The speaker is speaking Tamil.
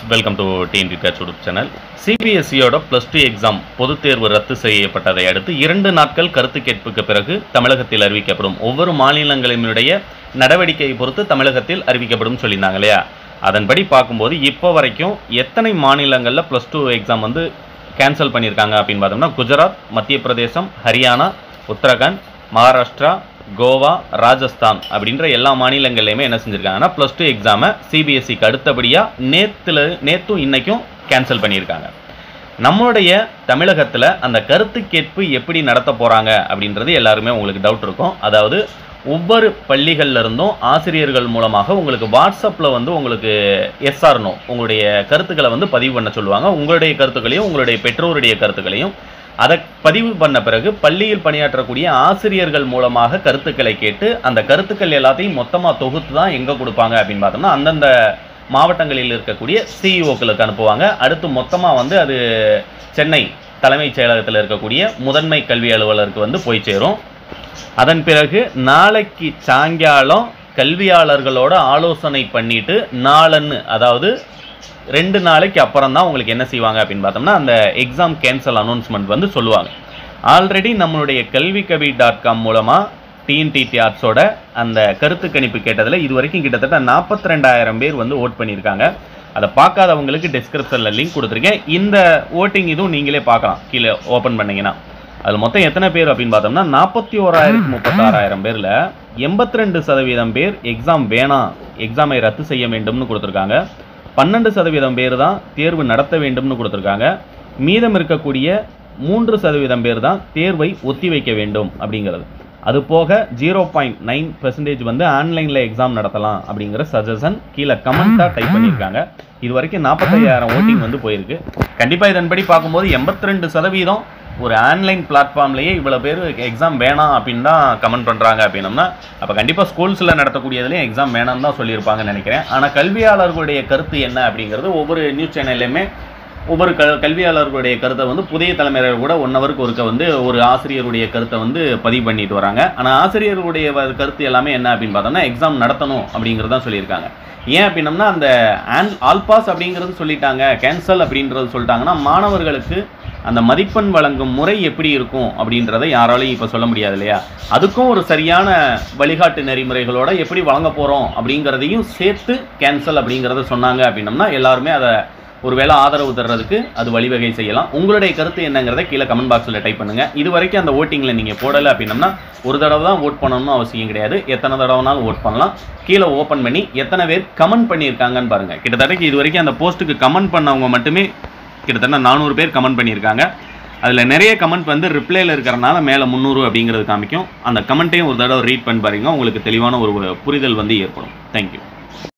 welcome to TN repair YouTube channel சிபிஎஸ்சியோட ப்ளஸ் டூ எக்ஸாம் பொதுத் தேர்வு ரத்து செய்யப்பட்டதை அடுத்து இரண்டு நாட்கள் கருத்து கேட்புக்கு பிறகு தமிழகத்தில் அறிவிக்கப்படும் ஒவ்வொரு மாநிலங்களினுடைய நடவடிக்கையை பொறுத்து தமிழகத்தில் அறிவிக்கப்படும் சொல்லியிருந்தாங்க இல்லையா அதன்படி பார்க்கும்போது இப்போ வரைக்கும் எத்தனை மாநிலங்களில் ப்ளஸ் டூ எக்ஸாம் வந்து கேன்சல் பண்ணியிருக்காங்க அப்படின்னு பார்த்தோம்னா குஜராத் மத்திய பிரதேசம் ஹரியானா உத்தரகாண்ட் மகாராஷ்டிரா கோவா ராஜஸ்தான் அப்படின்ற எல்லா மாநிலங்கள்லையுமே என்ன செஞ்சுருக்காங்கன்னா ப்ளஸ் டூ எக்ஸாமை சிபிஎஸ்சிக்கு அடுத்தபடியாக நேத்துல நேற்றும் இன்னைக்கும் கேன்சல் பண்ணியிருக்காங்க நம்மளுடைய தமிழகத்தில் அந்த கருத்து கேட்பு எப்படி நடத்த போகிறாங்க அப்படின்றது எல்லாருமே உங்களுக்கு டவுட் இருக்கும் அதாவது ஒவ்வொரு பள்ளிகள்ல இருந்தும் ஆசிரியர்கள் மூலமாக உங்களுக்கு வாட்ஸ்அப்பில் வந்து உங்களுக்கு எஸ்ஆர் நோ உங்களுடைய கருத்துக்களை வந்து பதிவு பண்ண சொல்லுவாங்க உங்களுடைய கருத்துக்களையும் உங்களுடைய பெற்றோருடைய கருத்துக்களையும் அதை பதிவு பண்ண பிறகு பள்ளியில் பணியாற்றக்கூடிய ஆசிரியர்கள் மூலமாக கருத்துக்களை கேட்டு அந்த கருத்துக்கள் எல்லாத்தையும் மொத்தமாக தொகுத்து தான் எங்கே கொடுப்பாங்க அப்படின்னு பார்த்தோம்னா அந்தந்த மாவட்டங்களில் இருக்கக்கூடிய சிஇஓக்களுக்கு அனுப்புவாங்க அடுத்து மொத்தமாக வந்து அது சென்னை தலைமைச் செயலகத்தில் இருக்கக்கூடிய முதன்மை கல்வி அலுவலருக்கு வந்து போய் சேரும் அதன் பிறகு நாளைக்கு சாயங்காலம் கல்வியாளர்களோட ஆலோசனை பண்ணிட்டு நாளன்னு அதாவது ரெண்டு நாளைக்கு அப்புறம் தான் உங்களுக்கு என்ன செய்வாங்க அப்படின்னு பார்த்தோம்னா அந்த எக்ஸாம் கேன்சல் அனௌன்ஸ்மெண்ட் வந்து சொல்லுவாங்க ஆல்ரெடி நம்மளுடைய கல்வி கவி டாட் காம் மூலமாக டிஎன்டிடி ஆர்ட்ஸோட அந்த கருத்து கணிப்பு கேட்டதில் இது வரைக்கும் கிட்டத்தட்ட நாற்பத்தி ரெண்டாயிரம் பேர் வந்து ஓட் பண்ணியிருக்காங்க அதை பார்க்காதவங்களுக்கு டிஸ்கிரிப்ஷனில் லிங்க் கொடுத்துருக்கேன் இந்த ஓட்டிங் இதுவும் நீங்களே பார்க்கலாம் கீழே ஓப்பன் பண்ணீங்கன்னா அதில் மொத்தம் எத்தனை பேர் அப்படின்னு பார்த்தோம்னா நாற்பத்தி ஓராயிரத்தி முப்பத்தாறாயிரம் பேரில் எண்பத்தி ரெண்டு சதவீதம் பேர் எக்ஸாம் வேணாம் எக்ஸாமை ரத்து செய்ய வேண்டும்னு கொடுத்துருக்காங்க பன்னெண்டு சதவீதம் பேர் தான் தேர்வு நடத்த வேண்டும்னு கொடுத்துருக்காங்க மீதம் இருக்கக்கூடிய மூன்று சதவீதம் பேர் தான் தேர்வை ஒத்திவைக்க வேண்டும் அப்படிங்கிறது அது போக ஜீரோ பாயிண்ட் நைன் பெர்சன்டேஜ் வந்து ஆன்லைனில் எக்ஸாம் நடத்தலாம் அப்படிங்கிற சஜஷன் கீழே கமெண்ட்டாக டைப் பண்ணியிருக்காங்க இது வரைக்கும் நாற்பத்தையாயிரம் ஓட்டிங் வந்து போயிருக்கு கண்டிப்பாக இதன்படி பார்க்கும்போது எண்பத்தி ரெண்டு சதவீதம் ஒரு ஆன்லைன் பிளாட்ஃபார்ம்லேயே இவ்வளோ பேர் எக்ஸாம் வேணாம் அப்படின்னு தான் கமெண்ட் பண்ணுறாங்க அப்படின்னம்னா அப்போ கண்டிப்பாக ஸ்கூல்ஸில் நடத்தக்கூடியதுலேயும் எக்ஸாம் வேணாம்னு தான் சொல்லியிருப்பாங்கன்னு நினைக்கிறேன் ஆனால் கல்வியாளர்களுடைய கருத்து என்ன அப்படிங்கிறது ஒவ்வொரு நியூஸ் சேனல்லையுமே ஒவ்வொரு க கல்வியாளர்களுடைய கருத்தை வந்து புதிய தலைமுறைகள் கூட ஒன் ஹவருக்கு ஒருக்க வந்து ஒரு ஆசிரியருடைய கருத்தை வந்து பதிவு பண்ணிட்டு வராங்க ஆனால் ஆசிரியர்களுடைய வ- கருத்து எல்லாமே என்ன அப்படின்னு பார்த்தோம்னா எக்ஸாம் நடத்தணும் அப்படிங்கிறது தான் சொல்லியிருக்காங்க ஏன் அப்படின்னம்னா அந்த ஆன் ஆல் பாஸ் அப்படிங்கிறது சொல்லிட்டாங்க கேன்சல் அப்படின்றது சொல்லிட்டாங்கன்னா மாணவர்களுக்கு அந்த மதிப்பெண் வழங்கும் முறை எப்படி இருக்கும் அப்படின்றத யாராலையும் இப்போ சொல்ல முடியாது இல்லையா அதுக்கும் ஒரு சரியான வழிகாட்டு நெறிமுறைகளோட எப்படி வழங்க போகிறோம் அப்படிங்கிறதையும் சேர்த்து கேன்சல் அப்படிங்கிறத சொன்னாங்க அப்படின்னம்னா எல்லாருமே அதை ஒருவேளை ஆதரவு தர்றதுக்கு அது வழிவகை செய்யலாம் உங்களுடைய கருத்து என்னங்கிறத கீழே கமெண்ட் பாக்ஸில் டைப் பண்ணுங்க இது வரைக்கும் அந்த ஓட்டிங்கில் நீங்கள் போடலை அப்படின்னம்னா ஒரு தடவை தான் ஓட் பண்ணணும்னு அவசியம் கிடையாது எத்தனை தடவைனாலும் ஓட் பண்ணலாம் கீழே ஓப்பன் பண்ணி எத்தனை பேர் கமெண்ட் பண்ணியிருக்காங்கன்னு பாருங்க கிட்டத்தட்ட இது வரைக்கும் அந்த போஸ்ட்டுக்கு கமெண்ட் பண்ணவங்க மட்டுமே கிட்டத்தட்ட நானூறு பேர் கமெண்ட் பண்ணியிருக்காங்க அதில் நிறைய கமெண்ட் வந்து ரிப்ளைல இருக்கிறனால மேலே முந்நூறு அப்படிங்கிறது காமிக்கும் அந்த கமெண்ட்டையும் ஒரு தடவை ரீட் பண்ணி பாருங்க உங்களுக்கு தெளிவான ஒரு புரிதல் வந்து ஏற்படும் தேங்க்யூ